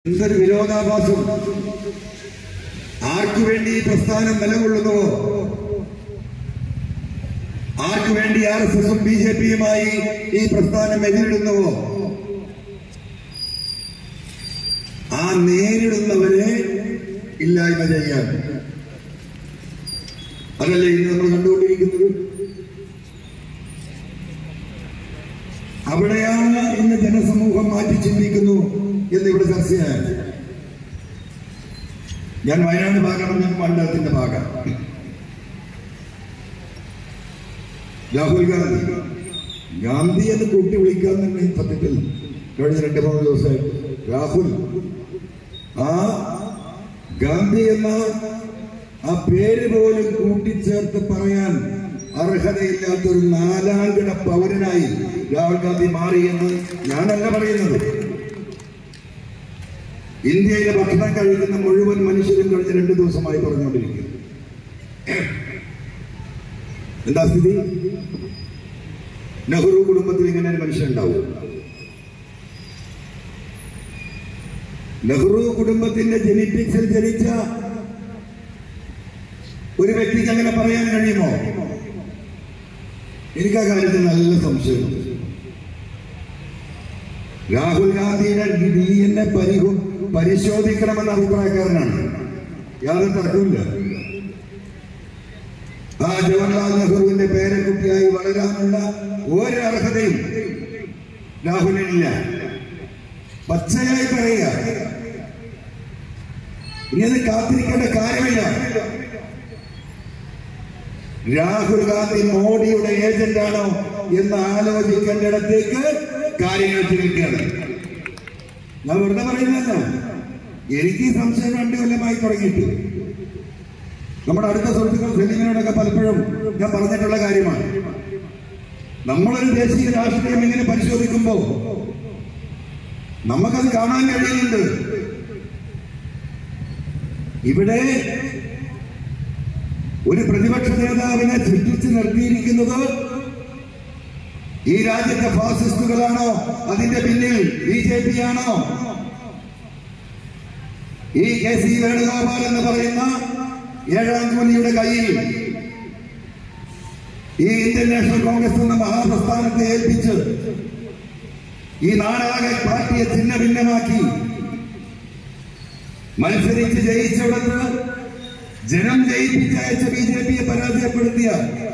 എന്തൊരു വിരോധാഭാസം ആർക്കു വേണ്ടി ഈ പ്രസ്ഥാനം നിലകൊള്ളുന്നുവോ ആർക്കു വേണ്ടി ആർ എസ് എസും ബി ജെ പിയുമായി ഈ പ്രസ്ഥാനം എതിരിടുന്നുവോ ആ നേരിടുന്നവരെ ഇല്ലായ്മ ചെയ്യാൻ അതല്ലേ ഇന്ന് നമ്മൾ കണ്ടുകൊണ്ടിരിക്കുന്നത് അവിടെയാണ് ഇന്ന് ജനസമൂഹം മാറ്റി ചിന്തിക്കുന്നു എന്ന് ഇവിടെ ചർച്ചയായത് ഞാൻ വയനാട് ഭാഗമാണ് ഞാൻ മണ്ഡലത്തിന്റെ ഭാഗം രാഹുൽ ഗാന്ധി ഗാന്ധി എന്ന് കൂട്ടി വിളിക്കാൻ തന്നെ സത്യത്തിൽ കഴിഞ്ഞ രണ്ട് മൂന്ന് ദിവസമായിട്ട് രാഹുൽ ആ ഗാന്ധി എന്ന ആ പേര് പോലും കൂട്ടിച്ചേർത്ത് പറയാൻ അർഹതയില്ലാത്ത ഒരു നാലാംകിട പൗരനായി രാഹുൽ ഗാന്ധി മാറി എന്ന് ഞാനല്ല പറയുന്നത് ഇന്ത്യയിലെ ഭക്ഷണം കഴിക്കുന്ന മുഴുവൻ മനുഷ്യരും കഴിഞ്ഞ രണ്ട് ദിവസമായി പറഞ്ഞുകൊണ്ടിരിക്കുന്നു എന്താ സ്ഥിതി നെഹ്റു കുടുംബത്തിൽ ഇങ്ങനെ ഒരു മനുഷ്യൻ ഉണ്ടാവും നെഹ്റു കുടുംബത്തിന്റെ ജനറ്റിക്സിൽ ജനിച്ച ഒരു വ്യക്തിക്ക് അങ്ങനെ പറയാൻ കഴിയുമോ എനിക്ക് ആ കാര്യത്തിൽ നല്ല സംശയമുണ്ട് രാഹുൽ ഗാന്ധിയുടെ ഡി എൻ എ പരിഹു പരിശോധിക്കണമെന്ന അഭിപ്രായക്കാരനാണ് യാതൊരു തർക്കമില്ല ആ ജവഹർലാൽ നെഹ്റുവിന്റെ പേരക്കുട്ടിയായി വളരാനുള്ള ഒരു അർഹതയും രാഹുലിനില്ല പച്ചയായി പറയുക ഇനി അത് കാത്തിരിക്കേണ്ട കാര്യമില്ല രാഹുൽ ഗാന്ധി മോഡിയുടെ ഏജന്റാണോ എന്ന് ആലോചിക്കേണ്ടിടത്തേക്ക് കാര്യങ്ങൾ ചിന്തിക്കുകയാണ് ഞാൻ വെറുതെ പറയുന്നതല്ല എനിക്ക് ഈ സംശയം രണ്ടു കൊല്ലമായി തുടങ്ങിയിട്ട് നമ്മുടെ അടുത്ത സുഹൃത്തുക്കൾ സെലിമിനോടൊക്കെ പലപ്പോഴും ഞാൻ പറഞ്ഞിട്ടുള്ള കാര്യമാണ് നമ്മളൊരു ദേശീയ രാഷ്ട്രീയം ഇങ്ങനെ പരിശോധിക്കുമ്പോൾ നമുക്കത് കാണാൻ കഴിയുന്നുണ്ട് ഇവിടെ ഒരു പ്രതിപക്ഷ നേതാവിനെ സൃഷ്ടിച്ചു നിർത്തിയിരിക്കുന്നത് ഈ രാജ്യത്തെ ഫാസിസ്റ്റുകളാണോ അതിന്റെ പിന്നിൽ ബി ജെ പി ആണോ ഈ കെ സി വേണുഗോപാൽ എന്ന് പറയുന്ന ഏഴാം കൂലിയുടെ കയ്യിൽ ഈ ഇന്ത്യൻ നാഷണൽ കോൺഗ്രസ് എന്ന മഹാപ്രസ്ഥാനത്തെ ഏൽപ്പിച്ച് ഈ നാടാകെ പാർട്ടിയെ ഛിന്ന ഭിന്നമാക്കി മത്സരിച്ച് ജയിച്ചിടത്ത് ജനം ജയിപ്പിച്ചയച്ച ബി ജെ പിയെ പരാജയപ്പെടുത്തിയ